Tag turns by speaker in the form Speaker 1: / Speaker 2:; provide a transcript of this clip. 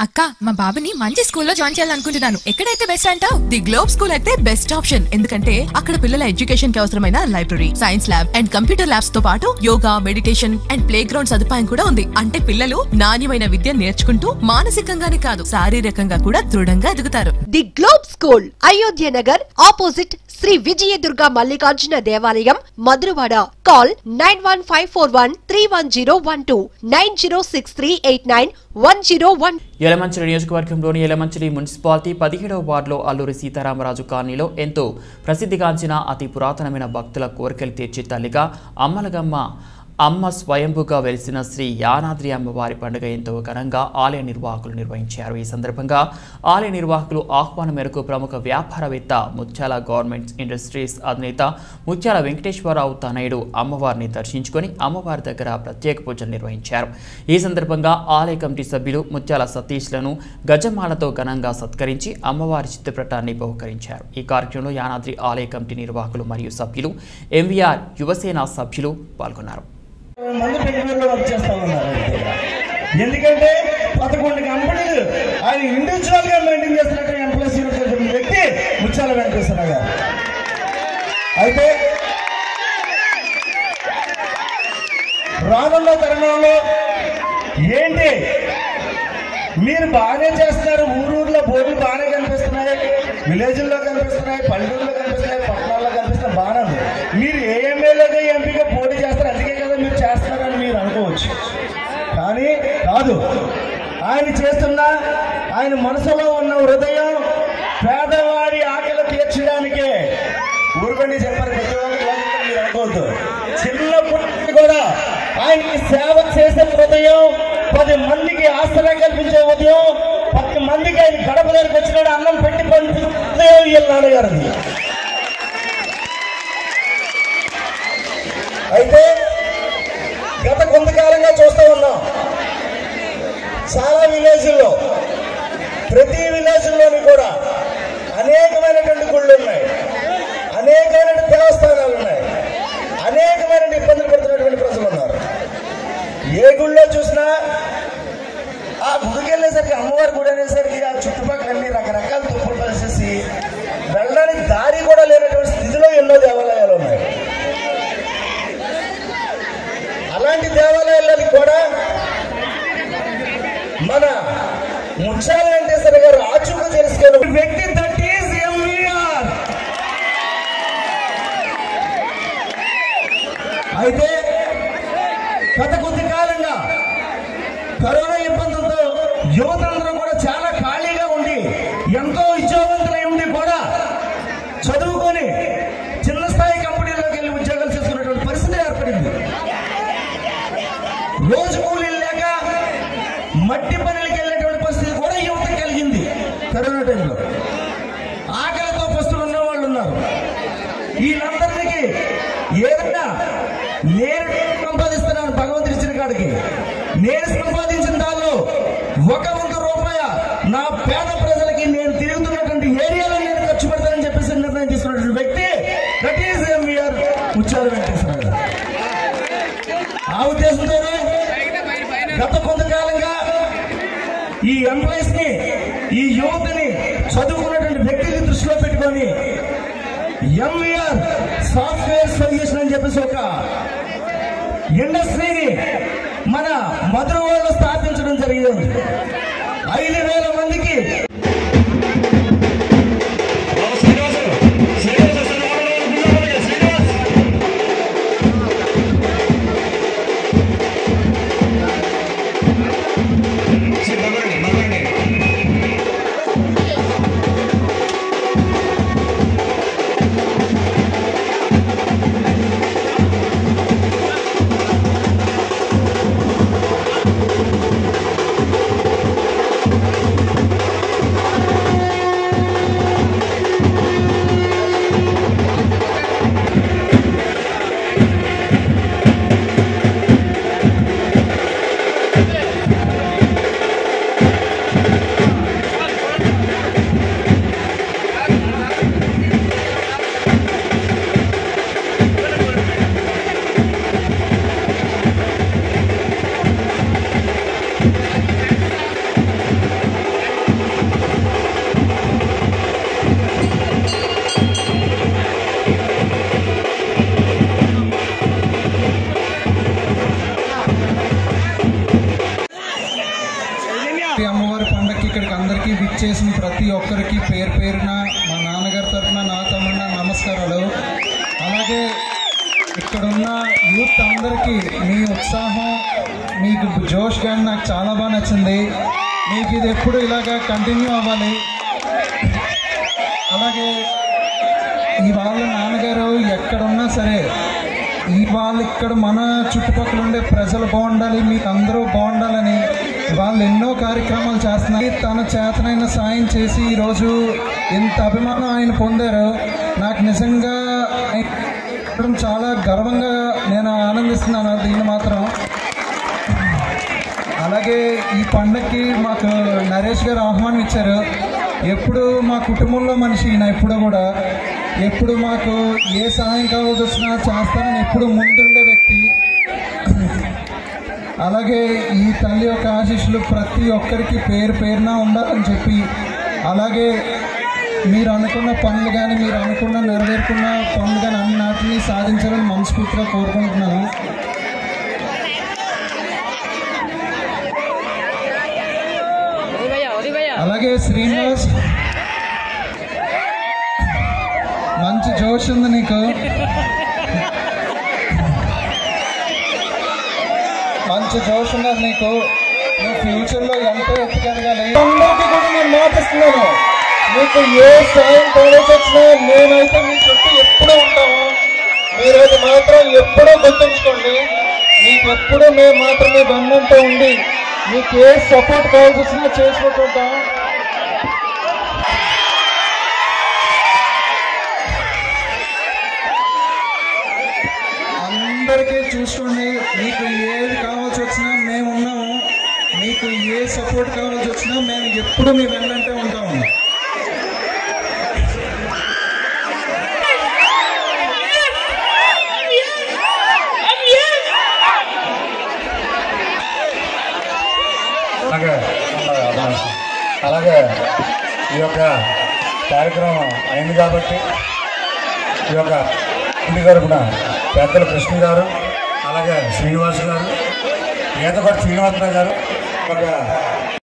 Speaker 1: అక్క మా బాబుని మంచి స్కూల్లో జాయిన్ చేయాలనుకుంటున్నాను ఎక్కడైతే బెస్ట్ అంటావు ది గ్లోబ్ స్కూల్ అయితే బెస్ట్ ఆప్షన్ ఎందుకంటే అక్కడ పిల్లల ఎడ్యుకేషన్ కి అవసరమైన library science lab and computer labs తో పాటు yoga meditation and playground సదుపాయం కూడా ఉంది అంటే పిల్లలు నాణ్యమైన విద్య నేర్చుకుంటూ మానసికంగానే కాదు శారీరకంగా కూడా దృఢంగా ఎదుగుతారు
Speaker 2: the Globe school Ayodhya Nagar opposite Shri Vijayadurga Mallikarjuna దేవాలయం Madhurawada call nine one five four one three one zero one two nine zero six three eight nine one zero one
Speaker 3: Yelamanchili నియోజకవర్గంలోని యలమంచిలి మున్సిపాలిటీ పదిహేడవ వార్డులో అల్లూరి సీతారామరాజు కాలనీలో ఎంతో ప్రసిద్ధిగాంచిన అతి పురాతనమైన భక్తుల కోరికలు తీర్చే తల్లిగా అమ్మలగమ్మ అమ్మ స్వయంభుగా వెలిసిన శ్రీ యానాద్రి అమ్మవారి పండుగ ఎంతో ఘనంగా ఆలయ నిర్వాహకులు నిర్వహించారు ఈ సందర్భంగా ఆలయ నిర్వాహకులు ఆహ్వానం మేరకు ప్రముఖ వ్యాపారవేత్త ముత్యాల గవర్నమెంట్ ఇండస్ట్రీస్ అధినేత ముత్యాల వెంకటేశ్వరరావు తనయుడు అమ్మవారిని దర్శించుకొని అమ్మవారి దగ్గర ప్రత్యేక పూజలు నిర్వహించారు ఈ సందర్భంగా ఆలయ కమిటీ సభ్యులు ముత్యాల సతీష్లను గజమాలతో ఘనంగా సత్కరించి అమ్మవారి చిత్రపటాన్ని బహుకరించారు ఈ కార్యక్రమంలో యానాద్రి ఆలయ కమిటీ నిర్వాహకులు మరియు సభ్యులు ఎంవీఆర్ యువసేన సభ్యులు పాల్గొన్నారు
Speaker 4: మంది బెంగళూరులో వర్క్ చేస్తా ఉన్నారు ఆయన దగ్గర. ఎందుకంటే పదకొండు కంపెనీలు ఆయన ఇండివిజువల్ గా మెయింటైన్ చేస్తున్నట్టు ఎంప్లాయీస్ యూనిట్ వ్యక్తి ముత్యాల వెంకటేశ్వర గారు అయితే రానున్న తరుణంలో ఏంటి మీరు బాగానే చేస్తున్నారు ఊరూర్లో బోర్డులు బాగానే కనిపిస్తున్నాయి విలేజ్ల్లో కనిపిస్తున్నాయి పల్లెటూరులో కనిపిస్తున్నాయి పట్టణాల్లో కనిపిస్తున్నాయి బాగానే ఉంది మీరు ఏ ఎమ్మెల్యేగా ఎంపీగా పోటీ చేస్తారు అందుకే కదా మీరు చేస్తారని మీరు అనుకోవచ్చు కానీ కాదు ఆయన చేస్తున్న ఆయన మనసులో ఉన్న హృదయం పేదవాడి ఆకలి తీర్చడానికే ఊరుకోండి చెప్పారు ప్రతి ఒక్కరు లోపలికి మీరు అనుకోవద్దు చిన్నప్పటి నుండి కూడా ఆయనకి సేవ చేసే హృదయం పది మందికి ఆశ్రయం కల్పించే ఉదయం పది మందికి ఆయన గడప దగ్గరికి వచ్చినాడు అన్నం పెట్టి పంపిస్తున్న హృదయం వీళ్ళ నాన్నగారిది అయితే గత కొంతకాలంగా చూస్తూ ఉన్నాం చాలా విలేజ్ల్లో ప్రతి విలేజ్లోని కూడా అనేకమైనటువంటి గుళ్ళు ఉన్నాయి అనేకమైనటువంటి దేవస్థానాలు ఉన్నాయి అనేకమైన ఇబ్బందులు పడుతున్నటువంటి ప్రజలు ఉన్నారు ఏ గుళ్ళో చూసినా ఆ గుడికి వెళ్ళేసరికి అమ్మవారి గుడి అనేసరికి ఆ చుట్టుపక్కల అన్ని రకరకాల తుప్పులు పరిచేసి వెళ్ళడానికి దారి కూడా లేనటువంటి స్థితిలో ఎన్నో దేవాలయాలు ఉన్నాయి అలాంటి దేవాలయాలని కూడా మన ముత్యాల వెంకటేశ్వర గారు ఆచూకు తెలుసుకుని వ్యక్తి దట్ ఈస్ ఎంవీఆర్ అయితే గత కొద్ది కాలంగా కరోనా ఇబ్బందులతో యువతందరూ కూడా చాలా ఖాళీగా ఉండి ఎంతో ఉద్యోగవంతులై ఉండి కూడా చదువుకొని చిన్న స్థాయి కంపెనీలోకి వెళ్ళి ఉద్యోగాలు చేసుకునేటువంటి పరిస్థితి ఏర్పడింది రోజు కూలీలు లేక మట్టి పనులకి వెళ్ళేటువంటి పరిస్థితి కూడా యువత కలిగింది కరోనా టైంలో ఆకలితో పస్తులు ఉన్న వాళ్ళు ఉన్నారు వీళ్ళందరికీ ఏదైనా నేను సంపాదిస్తున్నాను భగవంతుడు ఇచ్చిన కాడికి నేను సంపాదించిన దానిలో ఒక వంద రూపాయ నా పేద ప్రజలకి నేను తిరుగుతున్నటువంటి ఏరియాలో నేను ఖర్చు పెడతానని చెప్పేసి నిర్ణయం తీసుకున్నటువంటి వ్యక్తి దట్ ఈస్ ఎంవీఆర్ ముత్యాల వెంకటేశ్వర గారు ఆ ఉద్దేశంతోనే గత కొంతకాలంగా ఈ ఎంప్లాయీస్ ని ఈ యువతని చదువుకున్నటువంటి వ్యక్తిని దృష్టిలో పెట్టుకొని ఎంవీఆర్ సాఫ్ట్వేర్ సొల్యూషన్ అని చెప్పేసి ఒక ఇండస్ట్రీని మన మధురవాడలో స్థాపించడం జరిగింది ఐదు వేల మందికి
Speaker 5: ఈ అమ్మవారి పండగకి ఇక్కడికి అందరికీ విచ్చేసిన ప్రతి ఒక్కరికి పేరు పేరున మా నాన్నగారి తరఫున నా తమ్మున నమస్కారాలు అలాగే ఇక్కడున్న యూత్ అందరికీ మీ ఉత్సాహం మీకు జోష్ కానీ నాకు చాలా బాగా నచ్చింది మీకు ఇది ఎప్పుడు ఇలాగా కంటిన్యూ అవ్వాలి అలాగే ఇవాళ నాన్నగారు ఎక్కడున్నా సరే ఇవాళ ఇక్కడ మన చుట్టుపక్కల ఉండే ప్రజలు బాగుండాలి మీకు అందరూ బాగుండాలని వాళ్ళు ఎన్నో కార్యక్రమాలు చేస్తున్నారు తన చేతనైన సాయం చేసి ఈరోజు ఇంత అభిమానం ఆయన పొందారు నాకు నిజంగా ఆయన చాలా గర్వంగా నేను ఆనందిస్తున్నాను దీన్ని మాత్రం అలాగే ఈ పండక్కి మాకు నరేష్ గారు ఆహ్వానం ఇచ్చారు ఎప్పుడు మా కుటుంబంలో మనిషి ఈయన ఎప్పుడు కూడా ఎప్పుడు మాకు ఏ సహాయం కావాల్సి వచ్చినా చేస్తానని ఎప్పుడు ముందుండే వ్యక్తి అలాగే ఈ తల్లి యొక్క ఆశీస్సులు ప్రతి ఒక్కరికి పేరు పేరున ఉండాలని చెప్పి అలాగే మీరు అనుకున్న పనులు కానీ మీరు అనుకున్న నెరవేరుకున్న పనులు కానీ అన్నిటిని సాధించాలని మనస్ఫూర్తిగా కోరుకుంటున్నాను అలాగే శ్రీనివాస్ మంచి జోష్ ఉంది నీకు మంచి జోష్ ఉన్నది నీకు నువ్వు ఫ్యూచర్ లో ఎంతో ఎత్తుకెదగాలి అందరికీ కూడా నేను మాటిస్తున్నాను మీకు ఏ సాయం కావాల్సి వచ్చినా నేనైతే మీ చుట్టూ ఎప్పుడూ ఉంటాము మీరైతే మాత్రం ఎప్పుడూ గుర్తుంచుకోండి మీకు ఎప్పుడూ మేము మాత్రం మీ బంధంతో ఉండి మీకు ఏ సపోర్ట్ కావాల్సి వచ్చినా చేసుకుంటుంటాం అందరికీ చూసుకోండి మీకు ఏది కావాల్సి వచ్చినా మేము ఉన్నాము మీకు ఏ సపోర్ట్ కావాల్సి వచ్చినా మేము ఎప్పుడు మీ వెన్నంటే ఉంటాము
Speaker 6: అలాగే అలాగే ఈ యొక్క కార్యక్రమం అయింది కాబట్టి ఈ యొక్క ఇంటి తరపున పెద్దల కృష్ణ గారు అలాగే శ్రీనివాస్ గారు ఈతపాటి శ్రీనివాసరావు గారు ఒక